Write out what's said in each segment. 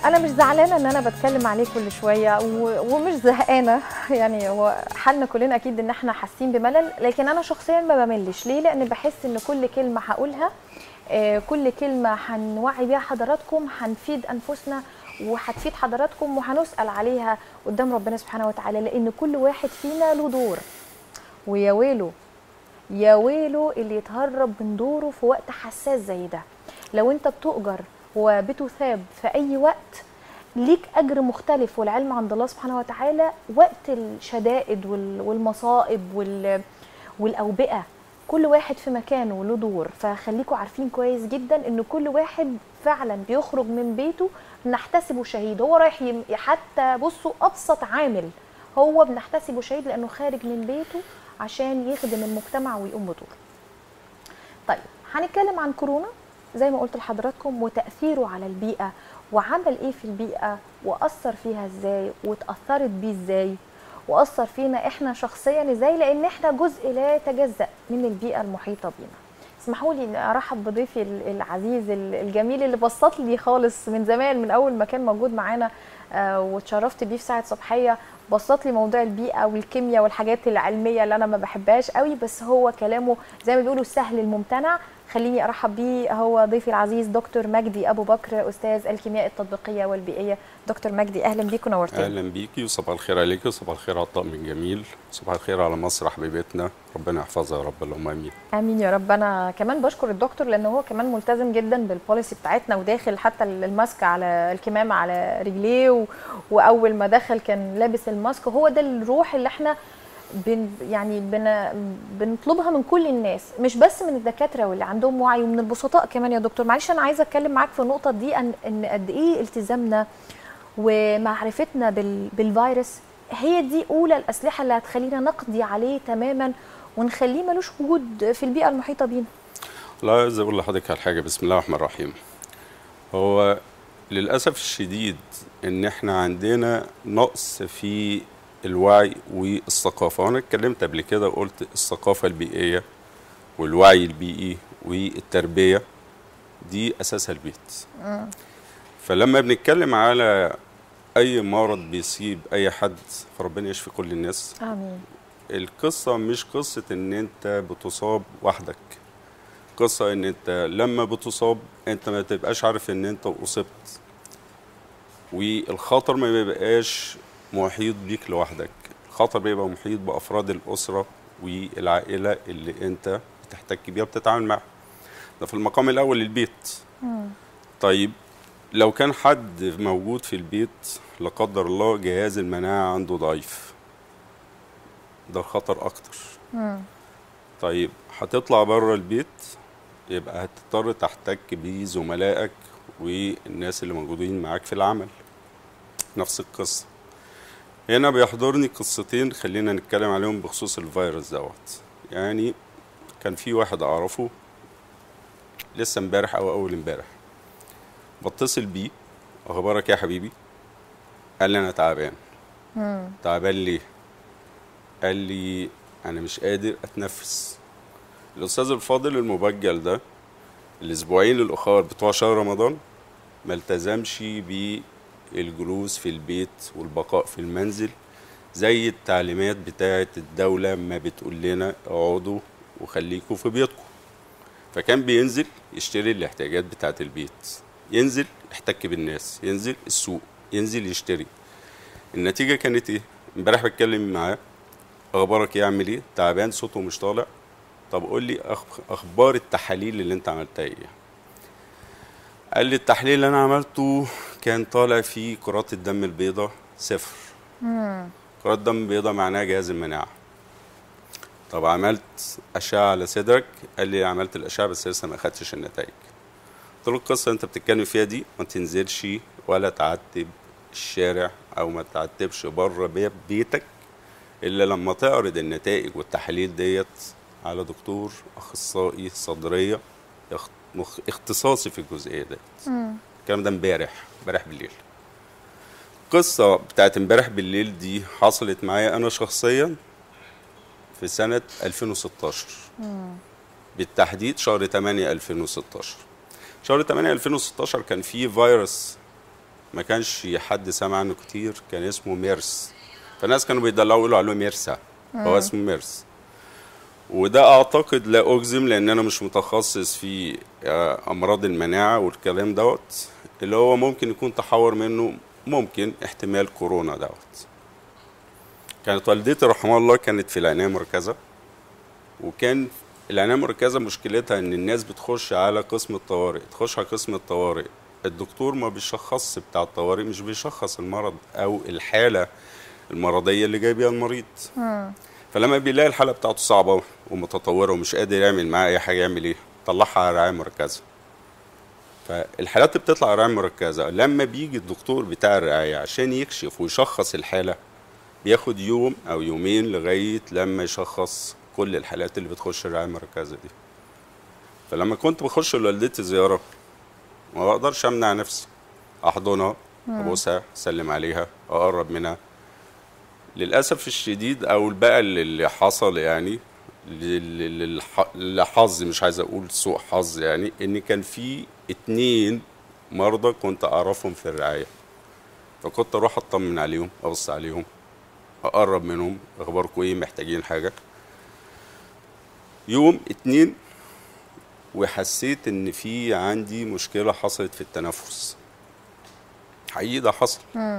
انا مش زعلانه ان انا بتكلم عليه كل شويه و... ومش زهقانه يعني هو حالنا كلنا اكيد ان احنا حاسين بملل لكن انا شخصيا ما بملش ليه لان بحس ان كل كلمه هقولها آه، كل كلمه هنوعي بيها حضراتكم هنفيد انفسنا وهتفيد حضراتكم وهنسال عليها قدام ربنا سبحانه وتعالى لان كل واحد فينا له دور ويا ويله يا ويله اللي يتهرب من دوره في وقت حساس زي ده لو انت بتؤجر وبتثاب في اي وقت ليك اجر مختلف والعلم عند الله سبحانه وتعالى وقت الشدائد وال- والمصائب وال- والاوبئه كل واحد في مكانه له دور فخليكم عارفين كويس جدا ان كل واحد فعلا بيخرج من بيته نحتسبه شهيد هو رايح يم- حتى بصوا ابسط عامل هو بنحتسبه شهيد لانه خارج من بيته عشان يخدم المجتمع ويقوم بدوره طيب هنتكلم عن كورونا زي ما قلت لحضراتكم وتأثيره على البيئة وعمل ايه في البيئة وأثر فيها ازاي واتأثرت بيه ازاي وأثر فينا احنا شخصيا ازاي لأن احنا جزء لا يتجزأ من البيئة المحيطة بينا اسمحوا لي ان ارحب بضيفي ال- العزيز ال- الجميل اللي بسط لي خالص من زمان من اول ما كان موجود معانا آه، واتشرفت بيه في ساعه صبحيه بسط لي موضوع البيئه والكيمياء والحاجات العلميه اللي انا ما بحبهاش قوي بس هو كلامه زي ما بيقولوا سهل الممتنع خليني ارحب بيه هو ضيفي العزيز دكتور مجدي ابو بكر استاذ الكيمياء التطبيقيه والبيئيه دكتور مجدي اهلا بيك ونورتني اهلا بيكي وصباح الخير عليكي وصباح الخير على الطقم الجميل صباح الخير على مصر حبيبتنا ربنا يحفظها يا رب اللهم امين امين يا رب انا كمان بشكر الدكتور لان هو كمان ملتزم جدا بالبوليسي بتاعتنا وداخل حتى الماسك على الكمامه على رجليه و... واول ما دخل كان لابس الماسك هو ده الروح اللي احنا بن يعني بن بنطلبها من كل الناس مش بس من الدكاتره واللي عندهم وعي ومن البسطاء كمان يا دكتور معلش انا عايزه اتكلم معاك في النقطه دي ان ان قد ايه التزامنا ومعرفتنا بال... بالفيروس هي دي اولى الاسلحه اللي هتخلينا نقضي عليه تماما ونخليه ملوش وجود في البيئه المحيطه بينا لا عايز اقول لحضرتك على حاجه بسم الله الرحمن الرحيم هو للاسف الشديد ان احنا عندنا نقص في الوعي والثقافه وانا اتكلمت قبل كده وقلت الثقافه البيئيه والوعي البيئي والتربيه دي اساسها البيت فلما بنتكلم على اي مرض بيصيب اي حد فربنا يشفي كل الناس امين القصة مش قصة ان انت بتصاب وحدك قصة ان انت لما بتصاب انت ما تبقاش عارف ان انت اصبت والخطر ما بيبقاش محيط بيك لوحدك الخطر بيبقى محيط بافراد الاسرة والعائلة اللي انت بتحتك بيها وبتتعامل معاها ده في المقام الاول البيت طيب لو كان حد موجود في البيت لا قدر الله جهاز المناعة عنده ضعيف ده خطر اكتر طيب هتطلع بره البيت يبقى هتضطر تحتك بزملائك والناس اللي موجودين معاك في العمل نفس القصة هنا بيحضرني قصتين خلينا نتكلم عليهم بخصوص الفيروس دوت يعني كان في واحد اعرفه لسه امبارح او اول امبارح بتصل بيه اخبارك يا حبيبي قال لي انا تعبان تعبان ليه قال لي انا مش قادر اتنفس الاستاذ الفاضل المبجل ده الاسبوعين الاخر بتوع شهر رمضان ما التزمش بالجلوس في البيت والبقاء في المنزل زي التعليمات بتاعه الدوله ما بتقول لنا اقعدوا وخليكوا في بيوتكم فكان بينزل يشتري الاحتياجات بتاعه البيت ينزل يحتك بالناس ينزل السوق ينزل يشتري النتيجه كانت ايه امبارح بتكلم معاه اخبارك ايه اعمل ايه تعبان صوته مش طالع طب قول لي أخ- اخبار التحاليل اللي انت عملتها ايه قال لي التحليل اللي انا عملته كان طالع فيه كرات الدم البيضاء صفر كرات الدم البيضاء معناها جهاز المناعه طب عملت اشعه على صدرك قال لي عملت الاشعه بس لسه ما اخدتش النتائج قلت له القصه اللي انت بتتكلم فيها دي ما تنزلش ولا تعتب الشارع او ما تعتبش بره باب بيتك الا لما تعرض النتائج والتحاليل ديت على دكتور اخصائي صدريه يخ- مخ- اختصاصي في الجزئيه ديت الكلام ده امبارح امبارح بالليل القصه بتاعت امبارح بالليل دي حصلت معايا انا شخصيا في سنه 2016 بالتحديد شهر 8 2016 شهر 8 2016 كان في فيروس ما كانش حد سمع عنه كتير كان اسمه ميرس فالناس كانوا بيدلعوا يقولوا عليه ميرسا هو اسمه ميرس وده اعتقد لا اجزم لان انا مش متخصص في آه، امراض المناعه والكلام دوت اللي هو ممكن يكون تحور منه ممكن احتمال كورونا دوت كانت والدتي رحمها الله كانت في العنايه المركزه وكان العنايه المركزه مشكلتها ان الناس بتخش على قسم الطوارئ تخش على قسم الطوارئ الدكتور ما بيشخصش بتاع الطوارئ مش بيشخص المرض او الحاله المرضيه اللي جاي بيها المريض فلما بيلاقي الحاله بتاعته صعبه ومتطوره ومش قادر يعمل معاها اي حاجه يعمل ايه طلعها على رعايه مركزه فالحالات اللي بتطلع على رعايه مركزه لما بيجي الدكتور بتاع الرعايه عشان يكشف ويشخص الحاله بياخد يوم او يومين لغايه لما يشخص كل الحالات اللي بتخش الرعايه المركزه دي فلما كنت بخش لوالدتي زياره ما بقدرش امنع نفسي احضنها ابوسها اسلم عليها اقرب منها للاسف الشديد او بقى اللي حصل يعني لل- للح- لحظ مش عايز اقول سوء حظ يعني ان كان في اتنين مرضى كنت اعرفهم في الرعايه فكنت اروح اطمن عليهم ابص عليهم اقرب منهم اخباركم ايه محتاجين حاجه يوم اتنين وحسيت ان في عندي مشكله حصلت في التنفس حقيقي ده حصل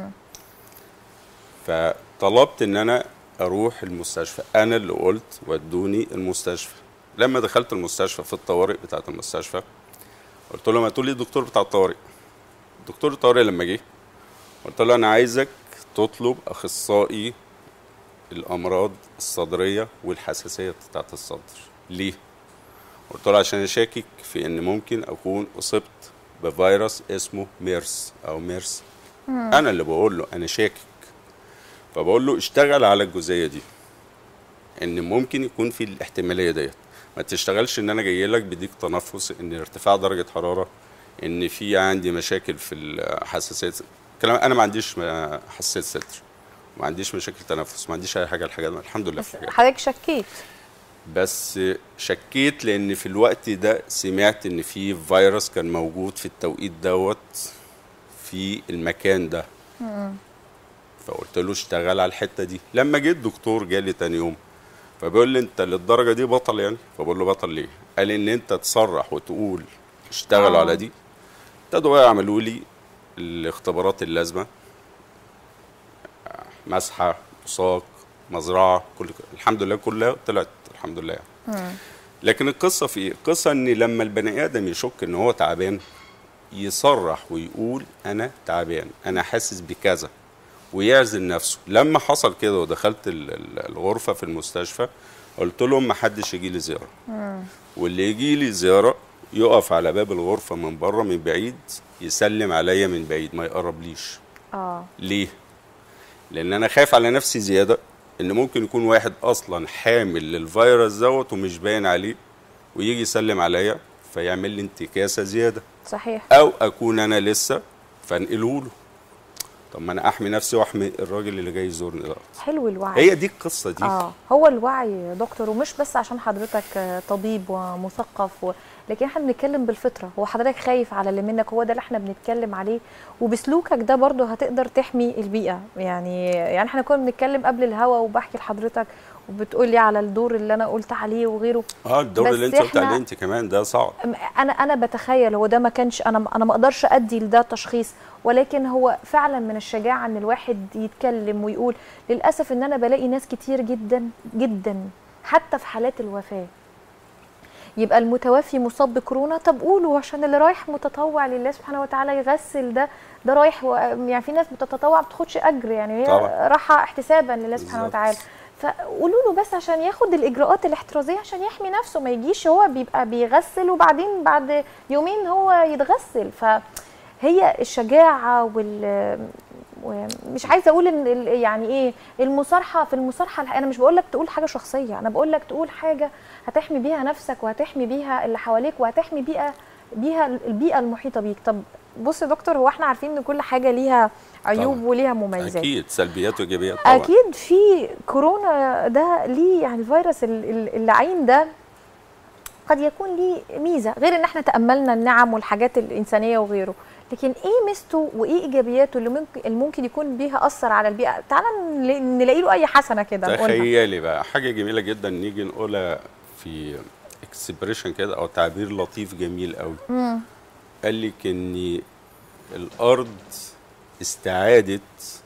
فطلبت ان انا اروح المستشفى انا اللي قلت ودوني المستشفى لما دخلت المستشفى في الطوارئ بتاعه المستشفى قلت له ما تقول لي الدكتور بتاع الطوارئ دكتور الطوارئ لما جه قلت له انا عايزك تطلب اخصائي الامراض الصدريه والحساسيه بتاعه الصدر ليه قلت له عشان اشاكك في ان ممكن اكون اصبت بفيروس اسمه ميرس او ميرس انا اللي بقول له انا شاكك فبقول له اشتغل على الجزئيه دي ان ممكن يكون في الاحتماليه ديت ما تشتغلش ان انا جاي لك بديك تنفس ان ارتفاع درجه حراره ان في عندي مشاكل في الحساسيه كلام انا ما عنديش م- حساسيه صدر ما عنديش مشاكل تنفس ما عنديش اي حاجه الحاجات دي. الحمد لله بس في حاجات. حضرتك شكيت بس شكيت لان في الوقت ده سمعت ان في فيروس كان موجود في التوقيت دوت في المكان ده فقلت له اشتغل على الحته دي لما جه الدكتور جالي تاني يوم فبيقول لي انت للدرجه دي بطل يعني فبقول له بطل ليه قال ان انت تصرح وتقول اشتغلوا آه. على دي ابتدوا بقى يعملوا لي الاختبارات اللازمه مسحه مساق مزرعه كل الحمد لله كلها طلعت الحمد لله يعني. لكن القصه في ايه؟ القصه ان لما البني ادم يشك ان هو تعبان يصرح ويقول انا تعبان انا حاسس بكذا ويعزل نفسه لما حصل كده ودخلت ال- ال- الغرفه في المستشفى قلت لهم ما حدش يجي لي زياره واللي يجي لي زياره يقف على باب الغرفه من بره من بعيد يسلم عليا من بعيد ما يقربليش اه ليه؟ لأن أنا خايف على نفسي زيادة إن ممكن يكون واحد أصلا حامل للفيروس دوت ومش باين عليه ويجي يسلم عليا فيعمل لي انتكاسة زيادة صحيح أو أكون أنا لسه فانقله له طب ما أنا أحمي نفسي وأحمي الراجل اللي جاي يزورني ده حلو الوعي هي دي القصة دي اه هو الوعي يا دكتور ومش بس عشان حضرتك آه، طبيب ومثقف و... لكن احنا بنتكلم بالفطره هو حضرتك خايف على اللي منك هو ده اللي احنا بنتكلم عليه وبسلوكك ده برضه هتقدر تحمي البيئه يعني يعني احنا كنا بنتكلم قبل الهوا وبحكي لحضرتك وبتقولي على الدور اللي انا قلت عليه وغيره اه الدور بس اللي انت قلت إحنا- عليه انت كمان ده صعب انا انا بتخيل هو ده ما كانش انا انا ما اقدرش ادي لده تشخيص ولكن هو فعلا من الشجاعه ان الواحد يتكلم ويقول للاسف ان انا بلاقي ناس كتير جدا جدا حتى في حالات الوفاه يبقى المتوفي مصاب بكورونا طب قولوا عشان اللي رايح متطوع لله سبحانه وتعالى يغسل ده ده رايح و... يعني في ناس بتتطوع ما بتاخدش اجر يعني هي طبعا. راحه احتسابا لله سبحانه بالظبط. وتعالى فقولوا له بس عشان ياخد الاجراءات الاحترازيه عشان يحمي نفسه ما يجيش هو بيبقى بيغسل وبعدين بعد يومين هو يتغسل فهي الشجاعه وال ومش عايزه اقول ان ال- يعني ايه المصارحه في المصارحه الح- انا مش بقول لك تقول حاجه شخصيه انا بقول لك تقول حاجه هتحمي بيها نفسك وهتحمي بيها اللي حواليك وهتحمي بيها بيها البيئه المحيطه بيك طب بص يا دكتور هو احنا عارفين ان كل حاجه ليها عيوب طبعاً. وليها مميزات اكيد سلبيات وايجابيات طبعا اكيد في كورونا ده ليه يعني فيروس ال- ال- اللعين ده قد يكون ليه ميزه غير ان احنا تاملنا النعم والحاجات الانسانيه وغيره لكن ايه ميزته وايه ايجابياته اللي ممكن اللي ممكن يكون بيها اثر على البيئه تعالى نل- نلاقي له اي حسنه كده نقولها تخيلي بقى حاجه جميله جدا نيجي نقولها في اكسبريشن كده او تعبير لطيف جميل قوي مم. قال لك ان الارض استعادت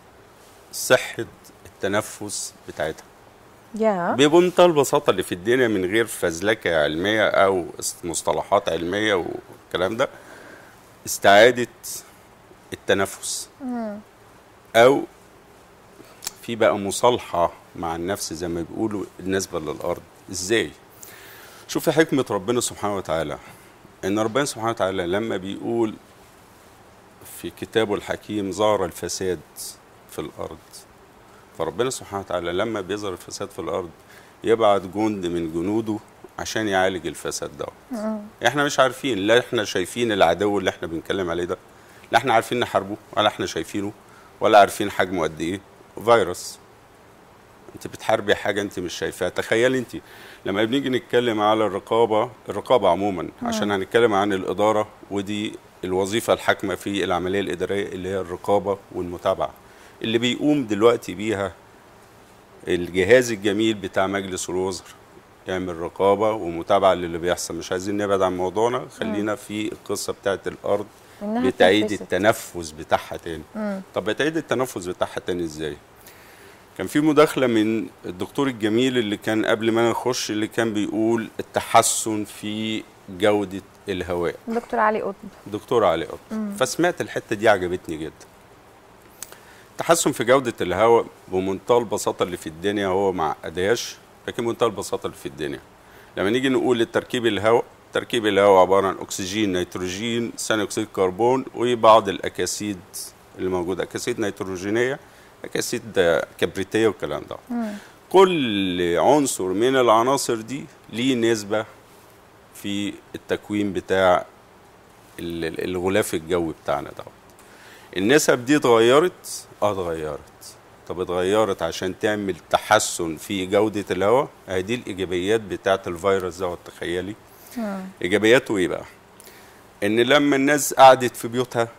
صحه التنفس بتاعتها يا بمنتهى البساطه اللي في الدنيا من غير فزلكه علميه او مصطلحات علميه والكلام ده استعادت التنفس او في بقى مصالحه مع النفس زي ما بيقولوا بالنسبه للارض ازاي شوف حكمه ربنا سبحانه وتعالى ان ربنا سبحانه وتعالى لما بيقول في كتابه الحكيم ظهر الفساد في الارض فربنا سبحانه وتعالى لما بيظهر الفساد في الارض يبعت جند من جنوده عشان يعالج الفساد ده احنا مش عارفين لا احنا شايفين العدو اللي احنا بنتكلم عليه ده لا احنا عارفين نحاربه ولا احنا شايفينه ولا عارفين حجمه قد ايه فيروس انت بتحاربي حاجه انت مش شايفاها تخيلي انت لما بنيجي نتكلم على الرقابه الرقابه عموما عشان هنتكلم عن الاداره ودي الوظيفه الحاكمه في العمليه الاداريه اللي هي الرقابه والمتابعه اللي بيقوم دلوقتي بيها الجهاز الجميل بتاع مجلس الوزراء يعمل رقابه ومتابعه للي بيحصل مش عايزين نبعد عن موضوعنا خلينا في القصه بتاعت الارض إنها بتعيد اتنفست. التنفس بتاعها تاني مم. طب بتعيد التنفس بتاعها تاني ازاي كان في مداخلة من الدكتور الجميل اللي كان قبل ما نخش اللي كان بيقول التحسن في جودة الهواء دكتور علي قطب دكتور علي قطب فسمعت الحتة دي عجبتني جدا التحسن في جودة الهواء بمنتهى البساطة اللي في الدنيا هو مع أداش لكن منتهى البساطة اللي في الدنيا لما نيجي نقول التركيب الهواء تركيب الهواء عبارة عن أكسجين نيتروجين ثاني أكسيد كربون وبعض الأكاسيد اللي موجودة أكاسيد نيتروجينية أكاسيد كبريتية والكلام ده كل عنصر من العناصر دي ليه نسبة في التكوين بتاع ال- ال- الغلاف الجوي بتاعنا ده النسب دي اتغيرت اه اتغيرت طب اتغيرت عشان تعمل تحسن في جودة الهواء اهي دي الايجابيات بتاعة الفيروس ده تخيلي ايجابياته ايه بقى ان لما الناس قعدت في بيوتها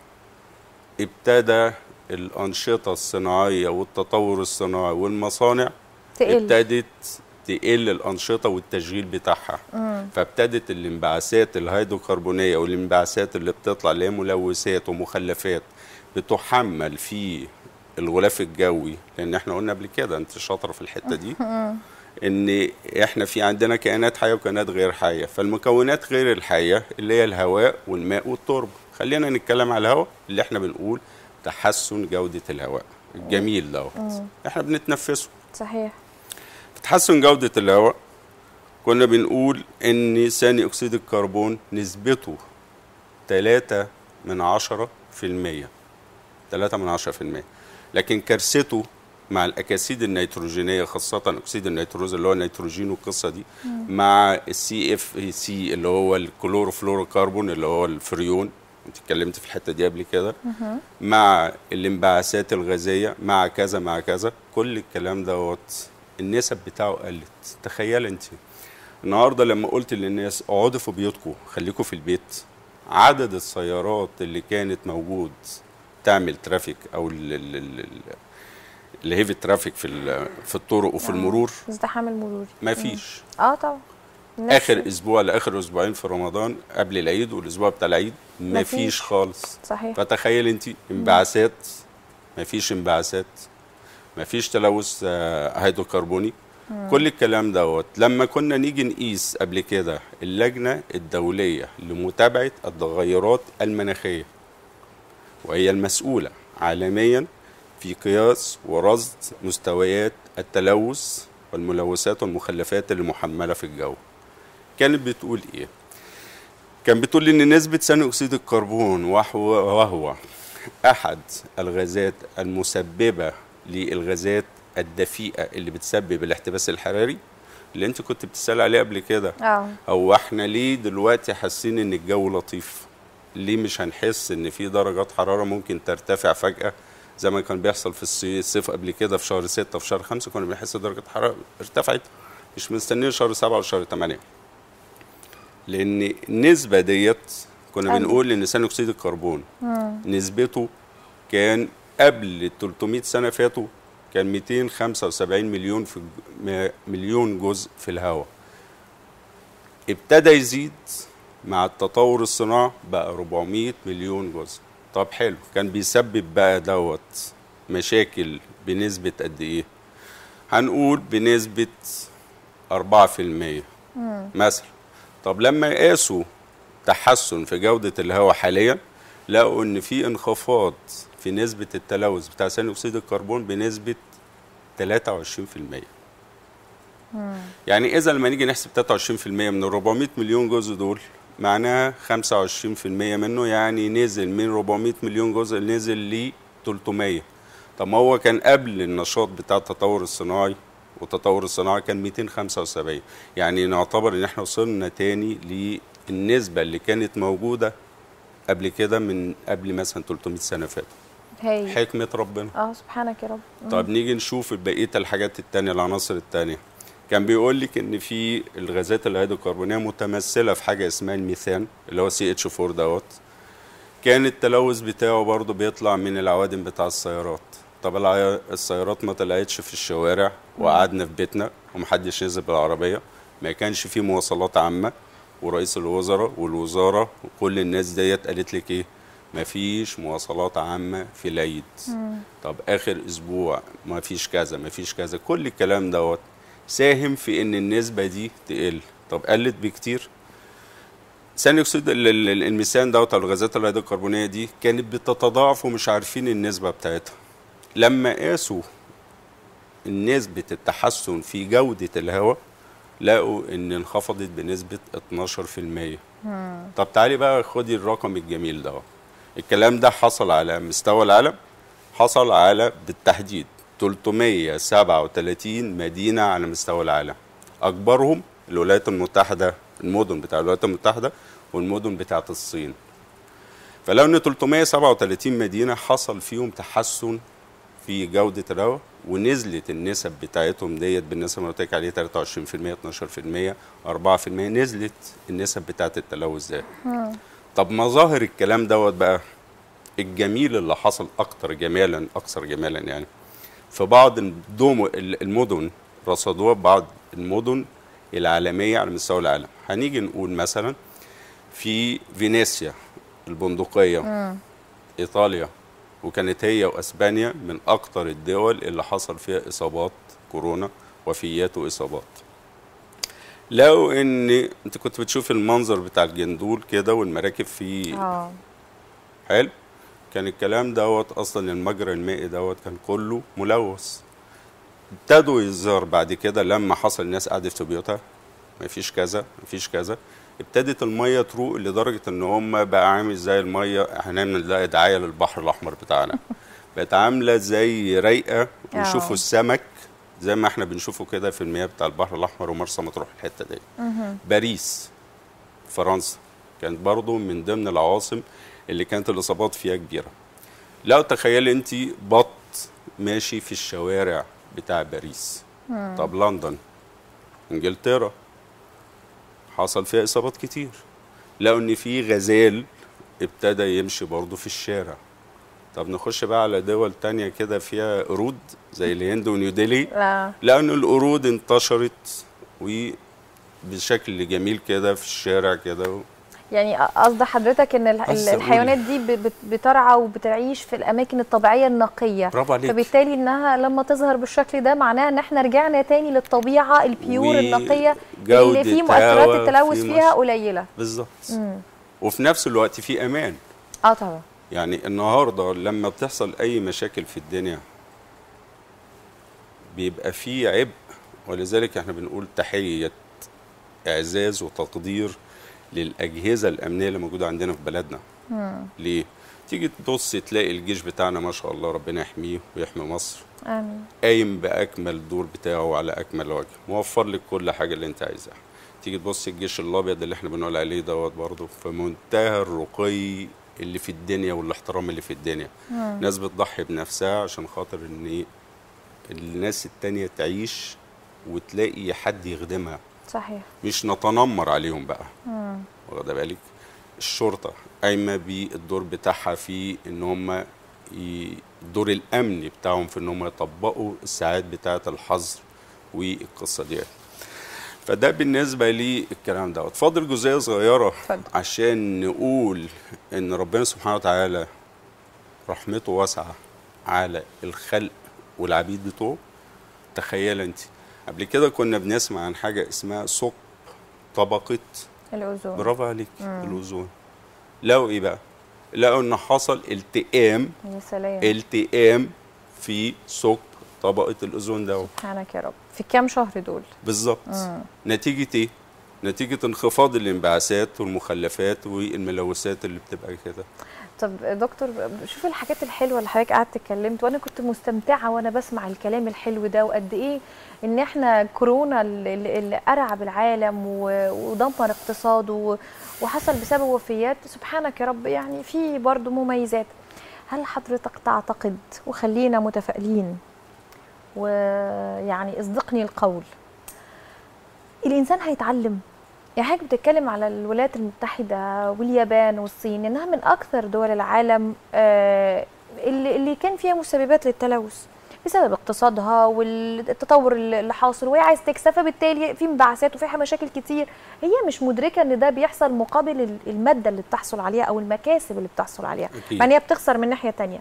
ابتدى الانشطة الصناعية والتطور الصناعي والمصانع تقل ابتدت تقل الانشطه والتشغيل بتاعها فابتدت الانبعاثات الهيدروكربونيه والانبعاثات اللي بتطلع اللي هي ملوثات ومخلفات بتحمل في الغلاف الجوي لان احنا قلنا قبل كده انت شاطره في الحته دي ان احنا في عندنا كائنات حيه وكائنات غير حيه فالمكونات غير الحيه اللي هي الهواء والماء والتربه خلينا نتكلم على الهواء اللي احنا بنقول تحسن جوده الهواء الجميل دوت احنا بنتنفسه صحيح تحسن جودة الهواء كنا بنقول إن ثاني أكسيد الكربون نسبته تلاتة من عشرة في المية تلاتة من عشرة في المية لكن كارثته مع الأكاسيد النيتروجينية خاصة أكسيد النيتروز اللي هو النيتروجين والقصة دي مع السي اف سي اللي هو الكلوروفلوروكربون اللي هو الفريون انت اتكلمت في الحته دي قبل كده مع الانبعاثات الغازيه مع كذا مع كذا كل الكلام دوت النسب بتاعه قلت تخيل انت النهارده لما قلت للناس اقعدوا في بيوتكم خليكم في البيت عدد السيارات اللي كانت موجود تعمل ترافيك او ال- ال- ال- ال- الهيفي ترافيك في ال- في الطرق وفي المرور ازدحام المروري ما فيش اه طبعا الناس- اخر اسبوع لاخر اسبوعين في رمضان قبل العيد والاسبوع بتاع العيد ما مفيش. فيش خالص صحيح فتخيل انت انبعاثات ما فيش انبعاثات ما فيش تلوث آه، هيدروكربوني كل الكلام دوت لما كنا نيجي نقيس قبل كده اللجنه الدوليه لمتابعه التغيرات المناخيه وهي المسؤوله عالميا في قياس ورصد مستويات التلوث والملوثات والمخلفات المحمله في الجو كانت بتقول ايه كان بتقول ان نسبه ثاني اكسيد الكربون وهو, وهو احد الغازات المسببه للغازات الدفيئه اللي بتسبب الاحتباس الحراري اللي انت كنت بتسال عليه قبل كده اه هو احنا ليه دلوقتي حاسين ان الجو لطيف ليه مش هنحس ان في درجات حراره ممكن ترتفع فجاه زي ما كان بيحصل في الصي- الصيف قبل كده في شهر ستة في شهر خمسة كنا بنحس درجة الحرارة ارتفعت مش مستنيين شهر سبعة وشهر ثمانية لان النسبه ديت كنا قلت. بنقول ان ثاني اكسيد الكربون نسبته كان قبل 300 سنه فاتوا كان 275 مليون في م- مليون جزء في الهواء ابتدى يزيد مع التطور الصناعي بقى 400 مليون جزء طب حلو كان بيسبب بقى دوت مشاكل بنسبة قد ايه هنقول بنسبة 4% مثلا طب لما قاسوا تحسن في جودة الهواء حاليا لقوا ان في انخفاض في نسبة التلوث بتاع ثاني اكسيد الكربون بنسبة 23% يعني اذا لما نيجي نحسب 23% من ال 400 مليون جزء دول معناها 25% منه يعني نزل من 400 مليون جزء نزل ل 300 طب ما هو كان قبل النشاط بتاع التطور الصناعي والتطور الصناعي كان 275 يعني نعتبر ان احنا وصلنا تاني للنسبه اللي كانت موجوده قبل كده من قبل مثلا 300 سنه فاتوا هاي حكمه ربنا اه سبحانك يا رب مم. طب نيجي نشوف بقيه الحاجات التانية العناصر التانية كان بيقول لك ان في الغازات الهيدروكربونيه متمثله في حاجه اسمها الميثان اللي هو سي اتش 4 دوت كان التلوث بتاعه برضه بيطلع من العوادم بتاع السيارات طب الع- السيارات ما طلعتش في الشوارع وقعدنا في بيتنا ومحدش نزل بالعربيه ما كانش في مواصلات عامه ورئيس الوزراء والوزاره وكل الناس ديت قالت لك ايه مفيش مواصلات عامه في العيد طب اخر اسبوع مفيش كذا مفيش كذا كل الكلام دوت ساهم في ان النسبه دي تقل طب قلت بكتير ثاني اكسيد ال- ال- ال- الميثان دوت او الغازات الهيدروكربونيه دي كانت بتتضاعف ومش عارفين النسبه بتاعتها لما قاسوا نسبه التحسن في جوده الهواء لقوا ان انخفضت بنسبه 12% طب تعالي بقى خدي الرقم الجميل ده الكلام ده حصل على مستوى العالم حصل على بالتحديد 337 مدينة على مستوى العالم أكبرهم الولايات المتحدة المدن بتاع الولايات المتحدة والمدن بتاعة الصين فلو ان 337 مدينة حصل فيهم تحسن في جودة الهواء ونزلت النسب بتاعتهم ديت بالنسبة اللي قلت لك عليه 23% 12% 4% نزلت النسب بتاعت التلوث ده طب مظاهر الكلام دوت بقى الجميل اللي حصل اكتر جمالا اكثر جمالا يعني في بعض الدوم المدن رصدوها بعض المدن العالميه على مستوى العالم هنيجي نقول مثلا في فينيسيا البندقيه ايطاليا وكانت هي واسبانيا من اكتر الدول اللي حصل فيها اصابات كورونا وفيات واصابات لو ان انت كنت بتشوف المنظر بتاع الجندول كده والمراكب فيه اه حلو كان الكلام دوت اصلا المجرى المائي دوت كان كله ملوث ابتدوا يظهر بعد كده لما حصل الناس قعدت في بيوتها مفيش كذا مفيش كذا ابتدت الميه تروق لدرجه ان هم بقى عامل زي الميه هنعمل ده دعايه للبحر الاحمر بتاعنا بقت عامله زي رايقه ويشوفوا آه. السمك زي ما احنا بنشوفه كده في المياه بتاع البحر الاحمر ومرسى مطروح الحته دي باريس فرنسا كانت برضو من ضمن العواصم اللي كانت الاصابات فيها كبيره لو تخيل انت بط ماشي في الشوارع بتاع باريس طب لندن انجلترا حصل فيها اصابات كتير لقوا ان في غزال ابتدى يمشي برضه في الشارع طب نخش بقى على دول تانية كده فيها قرود زي الهند ونيوديلي لا لقوا ان القرود انتشرت وبشكل جميل كده في الشارع كده و... يعني قصد حضرتك ان ال- بس ال- الحيوانات دي ب- بت- بترعى وبتعيش في الاماكن الطبيعيه النقيه برافو عليك. فبالتالي انها لما تظهر بالشكل ده معناها ان احنا رجعنا تاني للطبيعه البيور و- النقيه جودة اللي فيه مؤثرات هوا، التلوث في فيها مش- قليله بالظبط مم. وفي نفس الوقت في امان اه طبعا يعني النهارده لما بتحصل اي مشاكل في الدنيا بيبقى في عبء ولذلك احنا بنقول تحيه اعزاز وتقدير للاجهزه الامنيه اللي موجوده عندنا في بلدنا ليه تيجي تبص تلاقي الجيش بتاعنا ما شاء الله ربنا يحميه ويحمي مصر امين قايم باكمل الدور بتاعه على اكمل وجه موفر لك كل حاجه اللي انت عايزاها تيجي تبص الجيش الابيض اللي احنا بنقول عليه دوت برضه في منتهى الرقي اللي في الدنيا والاحترام اللي في الدنيا ناس بتضحي بنفسها عشان خاطر ان إيه؟ الناس التانية تعيش وتلاقي حد يخدمها صحيح مش نتنمر عليهم بقى واخده بالك الشرطه قايمه بالدور بتاعها في ان هم ي- الدور الامني بتاعهم في ان هم يطبقوا الساعات بتاعه الحظر والقصه دي فده بالنسبه للكلام دوت فاضل جزئيه صغيره اتفضل. عشان نقول ان ربنا سبحانه وتعالى رحمته واسعه على الخلق والعبيد بتوعه تخيل انت قبل كده كنا بنسمع عن حاجه اسمها ثقب طبقه الاوزون برافو عليك الاوزون لقوا ايه بقى لقوا ان حصل التئام يا سلام التئام في ثقب طبقه الاوزون ده سبحانك يا رب في كام شهر دول بالظبط نتيجه ايه نتيجه انخفاض الانبعاثات والمخلفات والملوثات اللي بتبقى كده طب دكتور شوف الحاجات الحلوه اللي حضرتك قعدت اتكلمت وانا كنت مستمتعه وانا بسمع الكلام الحلو ده وقد ايه ان احنا كورونا اللي, اللي ارعب العالم و- ودمر اقتصاده و- وحصل بسبب وفيات سبحانك يا رب يعني في برضه مميزات هل حضرتك تعتقد وخلينا متفائلين ويعني اصدقني القول الانسان هيتعلم يعني حضرتك بتتكلم على الولايات المتحدة واليابان والصين إنها من أكثر دول العالم آه، اللي اللي كان فيها مسببات للتلوث بسبب اقتصادها والتطور اللي حاصل وهي عايز تكسب فبالتالي في انبعاثات وفي مشاكل كتير هي مش مدركة إن ده بيحصل مقابل ال- المادة اللي بتحصل عليها أو المكاسب اللي بتحصل عليها أكيد. يعني هي بتخسر من ناحية تانية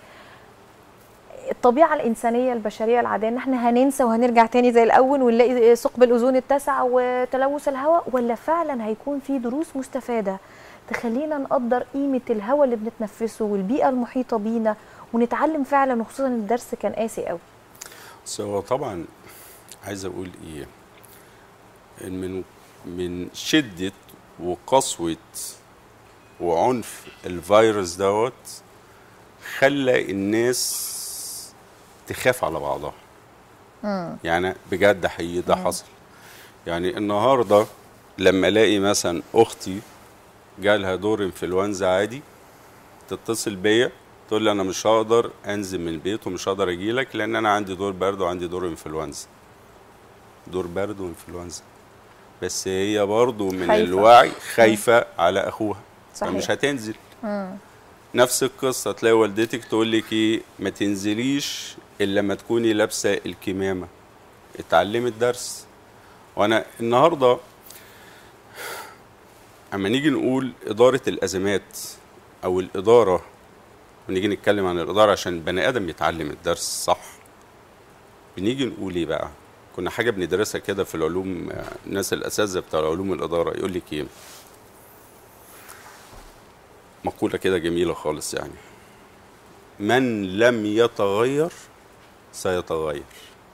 الطبيعه الانسانيه البشريه العاديه ان احنا هننسى وهنرجع تاني زي الاول ونلاقي ثقب الاوزون اتسع وتلوث الهواء ولا فعلا هيكون في دروس مستفاده تخلينا نقدر قيمه الهواء اللي بنتنفسه والبيئه المحيطه بينا ونتعلم فعلا وخصوصا الدرس كان قاسي قوي بس هو طبعا عايز اقول ايه إن من من شده وقسوه وعنف الفيروس دوت خلى الناس تخاف على بعضها يعني بجد حقيقي ده حصل يعني النهارده لما الاقي مثلا اختي جالها دور انفلونزا عادي تتصل بيا تقول لي انا مش هقدر انزل من البيت ومش هقدر اجي لك لان انا عندي دور برد وعندي دور انفلونزا دور برد وانفلونزا بس هي برضو من خايفة. الوعي خايفه على اخوها صحيح. فمش هتنزل نفس القصه تلاقي والدتك تقول لك ايه ما تنزليش الا لما تكوني لابسه الكمامه اتعلمت درس وانا النهارده اما نيجي نقول اداره الازمات او الاداره ونيجي نتكلم عن الاداره عشان البني ادم يتعلم الدرس صح بنيجي نقول ايه بقى كنا حاجه بندرسها كده في العلوم آه، الناس الاساتذه بتاع علوم الاداره يقول لك ايه مقوله كده جميله خالص يعني من لم يتغير سيتغير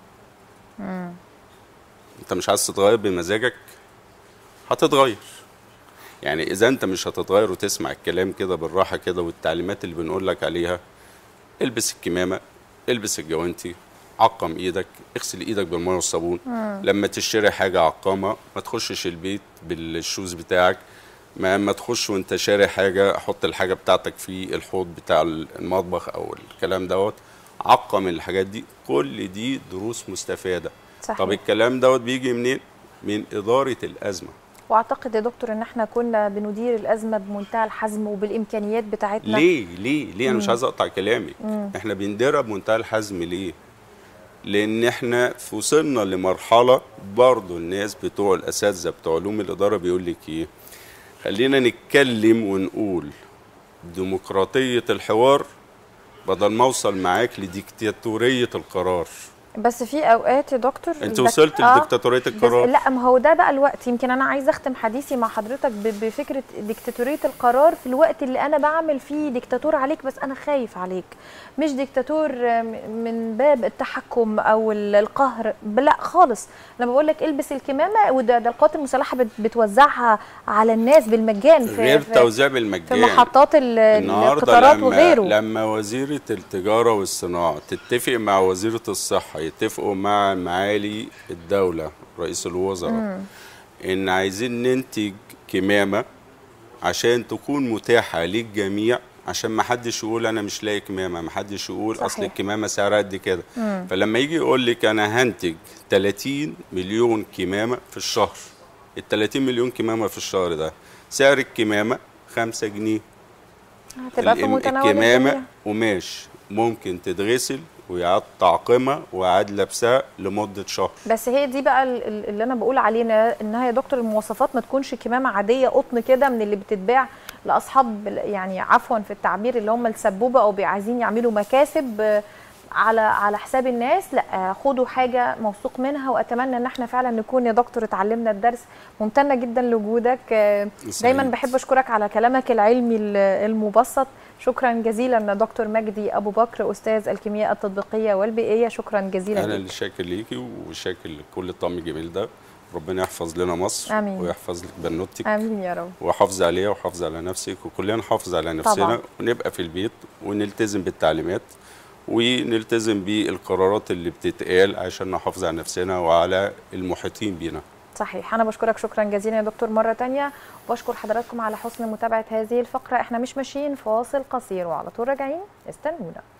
انت مش عايز تتغير بمزاجك هتتغير يعني اذا انت مش هتتغير وتسمع الكلام كده بالراحه كده والتعليمات اللي بنقول لك عليها البس الكمامه البس الجوانتي عقم ايدك اغسل ايدك بالميه والصابون لما تشتري حاجه عقامه ما تخشش البيت بالشوز بتاعك ما ما تخش وانت شاري حاجه حط الحاجه بتاعتك في الحوض بتاع المطبخ او الكلام دوت عقم الحاجات دي كل دي دروس مستفاده صحيح. طب الكلام دوت بيجي منين من اداره الازمه واعتقد يا دكتور ان احنا كنا بندير الازمه بمنتهى الحزم وبالامكانيات بتاعتنا ليه ليه ليه انا مش عايز اقطع كلامك احنا بنديرها بمنتهى الحزم ليه لان احنا وصلنا لمرحله برضو الناس بتوع الاساتذه بتوع علوم الاداره بيقول لك ايه خلينا نتكلم ونقول ديمقراطيه الحوار بدل ما اوصل معاك لديكتاتوريه القرار بس في اوقات يا دكتور انت الدك- وصلت آه، لديكتاتوريه بس القرار لا ما هو ده بقى الوقت يمكن انا عايزه اختم حديثي مع حضرتك ب- بفكره ديكتاتوريه القرار في الوقت اللي انا بعمل فيه ديكتاتور عليك بس انا خايف عليك مش ديكتاتور آه، م- من باب التحكم او ال- القهر ب- لا خالص انا بقول لك البس الكمامه وده ده القوات المسلحه بت- بتوزعها على الناس بالمجان في غير في, توزيع في بالمجان محطات ال- النهارده القطارات لما وغيره لما وزيره التجاره والصناعه تتفق مع وزيره الصحه يتفقوا مع معالي الدوله رئيس الوزراء ان عايزين ننتج كمامه عشان تكون متاحه للجميع عشان ما حدش يقول انا مش لاقي كمامه ما حدش يقول اصل صحيح. الكمامه سعرها قد كده فلما يجي يقول لك انا هنتج 30 مليون كمامه في الشهر ال 30 مليون كمامه في الشهر ده سعر الكمامه 5 جنيه هتبقى في الإم- متناول الكمامه الجميع. قماش ممكن تتغسل ويعاد تعقيمها ويعاد لبسها لمده شهر بس هي دي بقى ال- ال- اللي انا بقول علينا انها يا دكتور المواصفات ما تكونش كمامه عاديه قطن كده من اللي بتتباع لاصحاب ال- يعني عفوا في التعبير اللي هم السبوبه او بي- عايزين يعملوا مكاسب آه، على على حساب الناس لا آه، خدوا حاجه موثوق منها واتمنى ان احنا فعلا نكون يا دكتور اتعلمنا الدرس ممتنه جدا لوجودك آه، دايما سعيد. بحب اشكرك على كلامك العلمي ال- المبسط شكرا جزيلا دكتور مجدي ابو بكر استاذ الكيمياء التطبيقيه والبيئيه شكرا جزيلا انا ليك. اللي شاكر ليكي وشاكر لكل الطعم الجميل ده ربنا يحفظ لنا مصر آمين. ويحفظ لك بنوتك امين يا رب وحافظ عليها وحافظ على نفسك وكلنا نحافظ على نفسنا طبعاً. ونبقى في البيت ونلتزم بالتعليمات ونلتزم بالقرارات اللي بتتقال عشان نحافظ على نفسنا وعلى المحيطين بينا صحيح انا بشكرك شكرا جزيلا يا دكتور مره تانية وبشكر حضراتكم على حسن متابعه هذه الفقره احنا مش ماشيين فاصل قصير وعلى طول راجعين استنونا